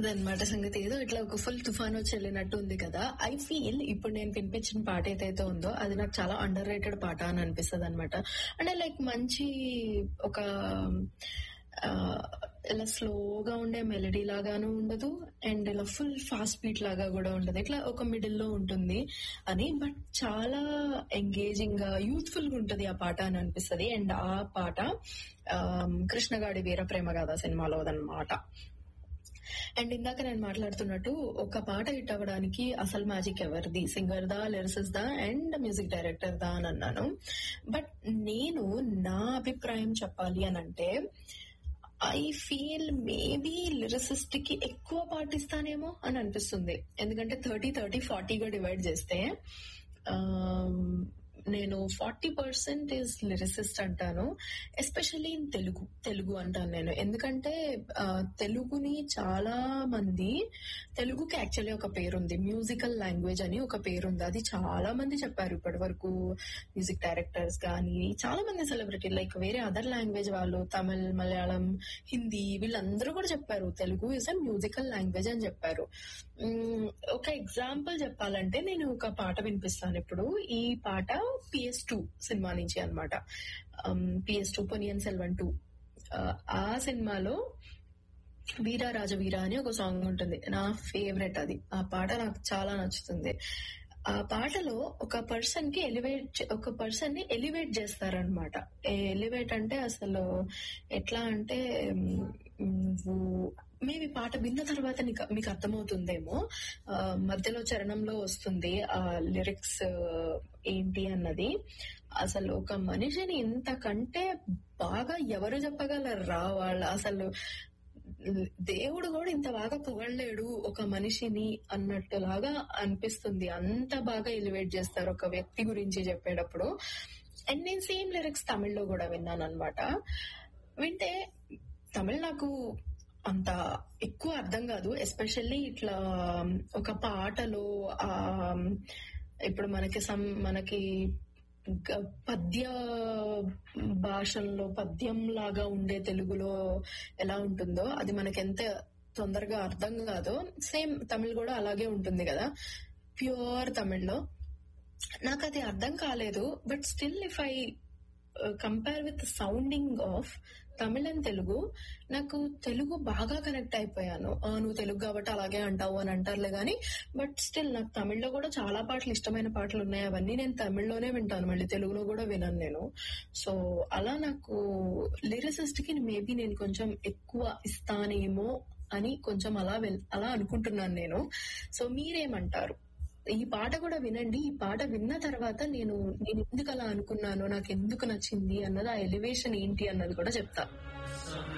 అదనమాట సంగతి ఏదో ఇట్లా ఒక ఫుల్ తుఫాన్ వచ్చి వెళ్ళినట్టు ఉంది కదా ఐ ఫీల్ ఇప్పుడు నేను వినిపించిన పాట ఏదైతే ఉందో అది నాకు చాలా అండర్ రేటెడ్ పాట అని అనిపిస్తుంది అనమాట అంటే లైక్ మంచి ఒక ఆ, ఇలా స్లోగా ఉండే మెలడీ లాగాను ఉండదు అండ్ ఇలా ఫుల్ ఫాస్ట్ బీట్ లాగా కూడా ఉండదు ఇట్లా ఒక మిడిల్ లో ఉంటుంది అని బట్ చాలా ఎంగేజింగ్ గా యూత్ఫుల్ గా ఉంటది ఆ పాట అని అనిపిస్తుంది అండ్ ఆ పాట ఆ, కృష్ణగాడి వీర ప్రేమ గాథ సినిమాలో అదనమాట అండ్ ఇందాక నేను మాట్లాడుతున్నట్టు ఒక పాట హిట్ అవ్వడానికి అసలు మ్యాజిక్ ఎవరిది సింగర్ దా లిరిసిస్ దా అండ్ మ్యూజిక్ డైరెక్టర్ దా అని అన్నాను బట్ నేను నా అభిప్రాయం చెప్పాలి అని అంటే ఐ ఫీల్ మేబీ లిరిసిస్ట్ కి ఎక్కువ పాటిస్తానేమో అని అనిపిస్తుంది ఎందుకంటే థర్టీ థర్టీ ఫార్టీగా డివైడ్ చేస్తే ఆమ్, నేను ఫార్టీ పర్సెంట్ ఈజ్ లిరిసిస్ట్ అంటాను ఎస్పెషల్లీ ఇన్ తెలుగు తెలుగు అంటాను నేను ఎందుకంటే ఆ, తెలుగుని చాలా మంది తెలుగుకి యాక్చువల్లీ ఒక పేరుంది మ్యూజికల్ లాంగ్వేజ్ అని ఒక పేరుంది అది చాలా మంది చెప్పారు ఇప్పటి వరకు మ్యూజిక్ డైరెక్టర్స్ కానీ చాలా మంది సెలబ్రిటీ లైక్ వేరే అదర్ లాంగ్వేజ్ వాళ్ళు తమిళ్ మలయాళం హిందీ వీళ్ళందరూ కూడా చెప్పారు Telugu is a musical language అని చెప్పారు మ్మ్, ఒక ఎగ్జాంపుల్ చెప్పాలంటే నేను ఒక పాట వినిపిస్తాను ఇప్పుడు ఈ పాట పిఎస్ టూ సినిమా నుంచి అనమాట PS two Ponniyin Selvan two ఆ సినిమాలో వీరా రాజవీర అని ఒక సాంగ్ ఉంటుంది నా ఫేవరెట్ అది ఆ పాట నాకు చాలా నచ్చుతుంది ఆ పాటలో ఒక పర్సన్ కి ఎలివేట్ ఒక పర్సన్ ని ఎలివేట్ చేస్తారనమాట ఎలివేట్ అంటే అసలు ఎట్లా అంటే మ్, నువ్వు మేము ఈ పాట విన్న తర్వాత నీకు మీకు అర్థమవుతుందేమో ఆ, మధ్యలో చరణంలో వస్తుంది ఆ లిరిక్స్ ఏంటి అన్నది అసలు ఒక మనిషిని ఇంతకంటే బాగా ఎవరు చెప్పగలరా వాళ్ళ అసలు దేవుడు కూడా ఇంత బాగా పొగడలేడు ఒక మనిషిని అన్నట్టులాగా అనిపిస్తుంది అంత బాగా ఎలివేట్ చేస్తారు ఒక వ్యక్తి గురించి చెప్పేటప్పుడు అండ్ నేను సేమ్ లిరిక్స్ తమిళ్లో కూడా విన్నాను అనమాట వింటే తమిళ్ నాకు అంత ఎక్కువ అర్థం కాదు ఎస్పెషల్లీ ఇట్లా ఒక పాటలో ఆ ఇప్పుడు మనకి సం మనకి గ- పద్య భాషల్లో పద్యం లాగా ఉండే తెలుగులో ఎలా ఉంటుందో అది మనకి ఎంత తొందరగా అర్థం కాదో సేమ్ తమిళ్ కూడా అలాగే ఉంటుంది కదా ప్యూర్ తమిళ్లో నాకు అది అర్థం కాలేదు but still if I compare with sounding of Tamil and Telugu నాకు తెలుగు బాగా కనెక్ట్ అయిపోయాను ఆ, నువ్వు తెలుగు కాబట్టి అలాగే అంటావు అని అంటారులే గానీ బట్ స్టిల్ నాకు తమిళ్లో కూడా చాలా పాటలు ఇష్టమైన పాటలు ఉన్నాయి అవన్నీ నేను తమిళ్లోనే వింటాను మళ్ళీ తెలుగులో కూడా వినను నేను సో అలా నాకు లిరిసిస్ట్ కి మేబీ నేను కొంచెం ఎక్కువ ఇస్తానేమో అని కొంచెం అలా వెల్- అలా అనుకుంటున్నాను నేను సో మీరేమంటారు ఈ పాట కూడా వినండి ఈ పాట విన్న తర్వాత నేను నేను ఎందుకు అలా అనుకున్నాను నాకు ఎందుకు నచ్చింది అన్నది ఆ ఎలివేషన్ ఏంటి అన్నది కూడా చెప్తా